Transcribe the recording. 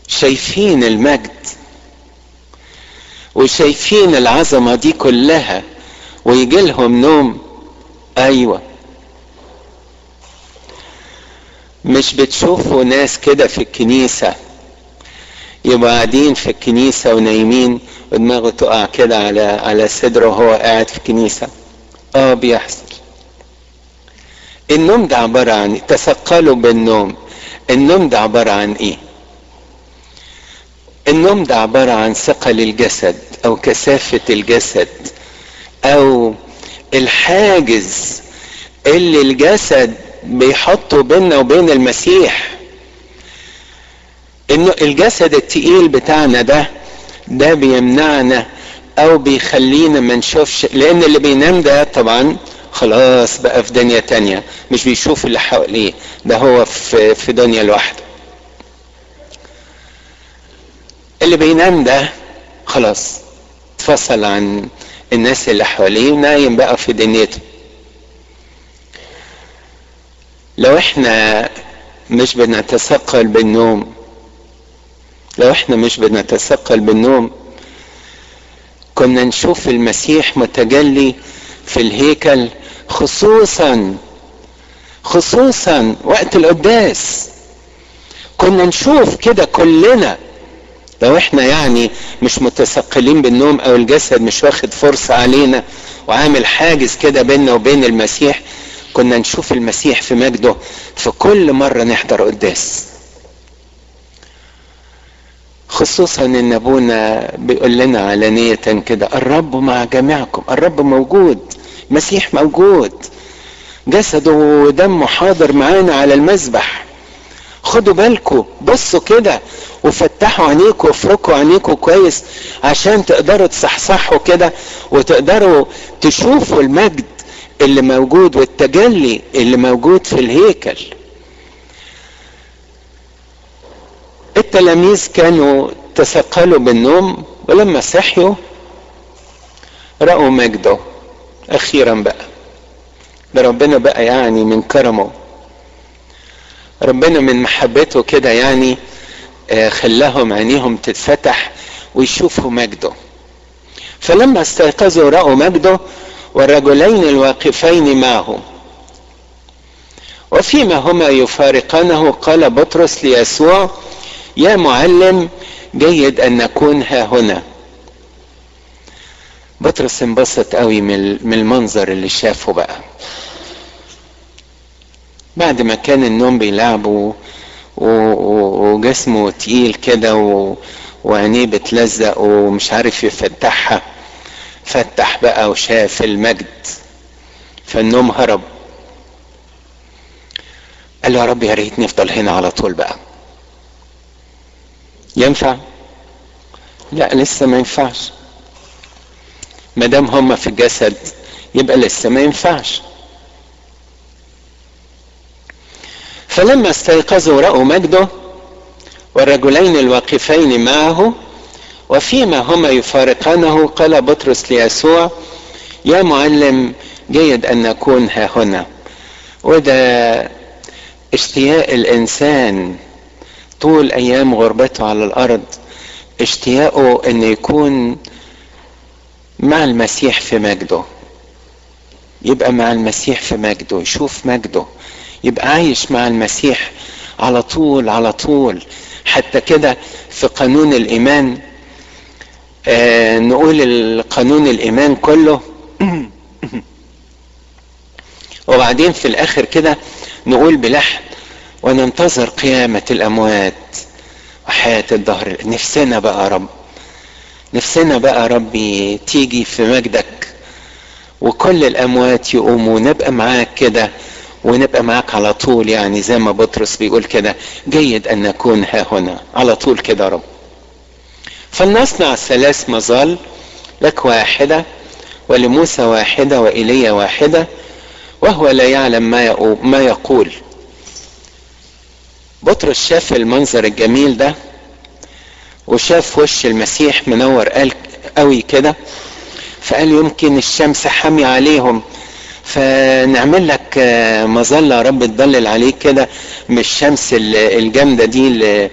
شايفين المجد وشايفين العظمه دي كلها ويجي لهم نوم ايوه مش بتشوفوا ناس كده في الكنيسه يبقوا قاعدين في الكنيسه ونايمين ودماغه تقع كده على على صدره وهو قاعد في الكنيسه اه بيحصل النوم ده عباره عن تثقلوا بالنوم النوم ده عباره عن ايه النوم ده عباره عن ثقل الجسد او كثافه الجسد او الحاجز اللي الجسد بيحطه بيننا وبين المسيح انه الجسد التقيل بتاعنا ده ده بيمنعنا او بيخلينا ما نشوفش لان اللي بينام ده طبعا خلاص بقى في دنيا تانية مش بيشوف اللي حواليه ده هو في في دنيا لوحده اللي بينام ده خلاص اتفصل عن الناس اللي حواليه ونايم بقى في دنيته لو احنا مش بنتثقل بالنوم لو احنا مش بنتثقل بالنوم كنا نشوف المسيح متجلي في الهيكل خصوصا خصوصا وقت القداس كنا نشوف كده كلنا لو احنا يعني مش متثقلين بالنوم او الجسد مش واخد فرصة علينا وعامل حاجز كده بيننا وبين المسيح كنا نشوف المسيح في مجده في كل مرة نحضر قداس خصوصا ان ابونا بيقول لنا علانية كده الرب مع جميعكم الرب موجود المسيح موجود جسده ودمه حاضر معانا على المذبح خدوا بالكم بصوا كده وفتحوا عينيكم وافركوا عينيكم كويس عشان تقدروا تصحصحوا كده وتقدروا تشوفوا المجد اللي موجود والتجلي اللي موجود في الهيكل التلاميذ كانوا تثقلوا بالنوم ولما صحيوا رأوا مجده أخيرا بقى ده ربنا بقى يعني من كرمه ربنا من محبته كده يعني خلاهم عينيهم تتفتح ويشوفوا مجده فلما استيقظوا رأوا مجده والرجلين الواقفين معه وفيما هما يفارقانه قال بطرس ليسوع يا معلم جيد ان نكون ها هنا بطرس انبسط قوي من المنظر اللي شافه بقى بعد ما كان النوم بيلعبه وجسمه تقيل كده وعينيه بتلزق ومش عارف يفتحها فتح بقى وشاف المجد فالنوم هرب قال له يا رب يا ريت نفضل هنا على طول بقى ينفع لا لسه ما ينفعش ما دام هم في الجسد يبقى لسه ما ينفعش فلما استيقظوا رأوا مجده والرجلين الواقفين معه وفيما هما يفارقانه قال بطرس ليسوع يا معلم جيد ان نكون ها هنا وده اشتياق الانسان طول ايام غربته على الارض اشتياقه ان يكون مع المسيح في مجده يبقى مع المسيح في مجده يشوف مجده يبقى عايش مع المسيح على طول على طول حتى كده في قانون الايمان آه نقول قانون الايمان كله وبعدين في الاخر كده نقول بلحن وننتظر قيامة الاموات وحياة الدهر نفسنا بقى رب نفسنا بقى ربي تيجي في مجدك وكل الاموات يقوموا نبقى معاك كده ونبقى معاك على طول يعني زي ما بطرس بيقول كده جيد ان نكون ها هنا على طول كده رب فلنصنع ثلاث مظال لك واحدة ولموسى واحدة وإيليا واحدة وهو لا يعلم ما ما يقول بطرس شاف المنظر الجميل ده وشاف وش المسيح منور قوي كده فقال يمكن الشمس حامية عليهم فنعمل لك مظلة يا رب تضلل عليك كده من الشمس الجامدة دي